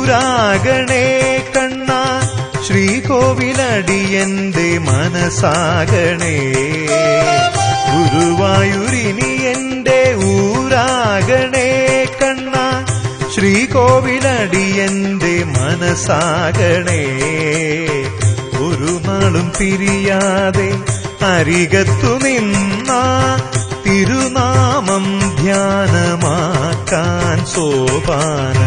ഊരാകണേ കണ്ണ ശ്രീകോവിലടിയന്റെ മനസ്സാകണേ ഗുരുവായൂരിനി എന്റെ ഊരാകണേ കണ്ണ ശ്രീകോവിലടിയന്റെ മനസ്സാകണേ ഒരു നാളും പിരിയാതെ അരികത്തു നിന്ന തിരുനാമം ധ്യാനമാക്കാൻ സോപാന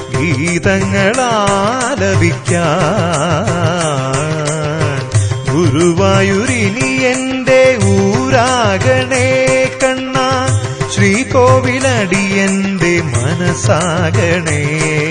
ഗീതങ്ങളാലപിക്കാൻ ഗുരുവായൂരിനി എന്റെ ഊരാകണേ കണ്ണ ശ്രീകോവിലടിയന്റെ മനസ്സാകണേ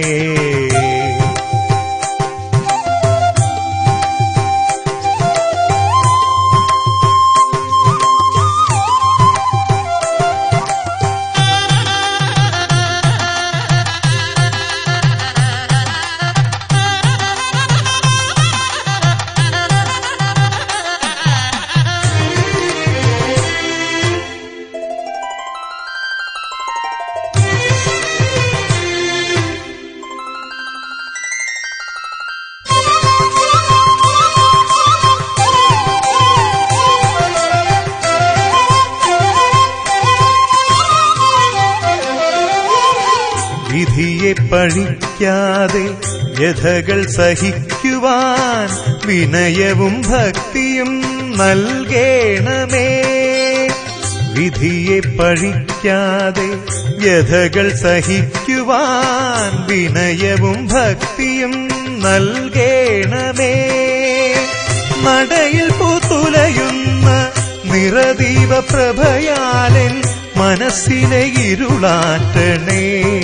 വിധിയെ പഴിക്കാതെ വ്യഥകൾ സഹിക്കുവാൻ വിനയവും ഭക്തിയും നൽകേണമേ വിധിയെ പഴിക്കാതെ വ്യഥകൾ സഹിക്കുവാൻ വിനയവും ഭക്തിയും നൽകേണമേ നടയിൽ പൂത്തുലയുന്ന നിറദീപ പ്രഭയാലൻ മനസ്സിലെ ഇരുളാറ്റണേ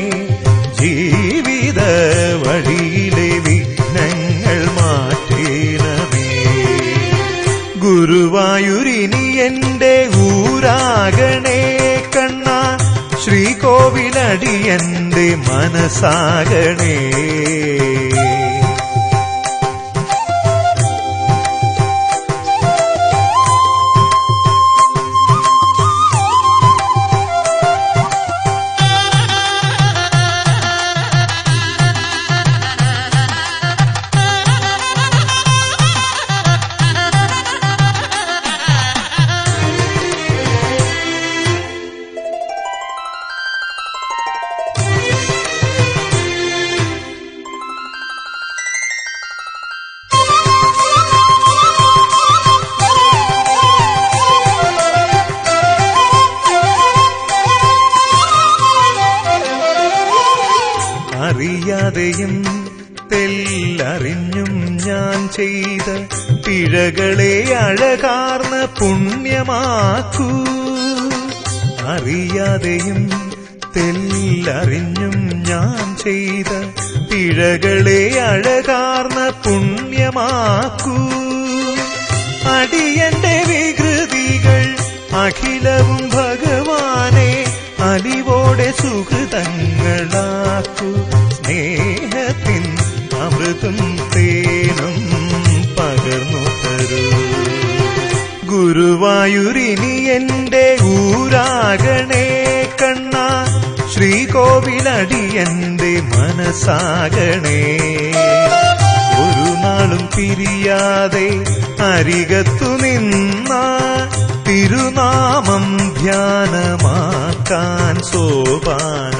ജീവിത വഴിയിലെ വിഘ്നങ്ങൾ മാറ്റേണമേ ഗുരുവായൂരിനി എന്റെ ഊരാകണേ കണ്ണ ശ്രീകോവിലടിയന്റെ മനസ്സാകണേ അറിയാതെയും തെല്ലറിഞ്ഞും ഞാൻ ചെയ്ത പിഴകളെ അഴകാർന്ന പുണ്യമാക്കൂ അറിയാതെയും തെല്ലറിഞ്ഞും ഞാൻ ചെയ്ത പിഴകളെ അഴകാർന്ന പുണ്യമാക്കൂ അടിയന്റെ വികൃതികൾ അഖിലവും ഭഗവാനെ അലിവോടെ സുഹൃതങ്ങളാക്കു സ്നേഹത്തിൻ അമൃതും തേനും പകർന്നു തരൂ ഗുരുവായൂരിനി എന്റെ ഊരാകണേ കണ്ണ ശ്രീകോവിലടിയന്റെ മനസ്സാകണേ ഒരു നാളും പിരിയാതെ അരികത്തു നിന്ന തിരുനാമം ധ്യാനമാക്കാൻ സോപാന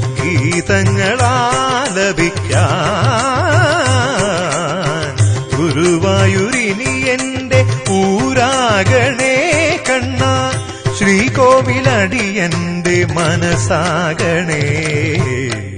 ഗീതങ്ങളാലപിക്കാൻ ഗുരുവായൂരിനി എന്റെ ഊരാകണേ കണ്ണ ശ്രീകോവിലടിയന്റെ മനസ്സാകണേ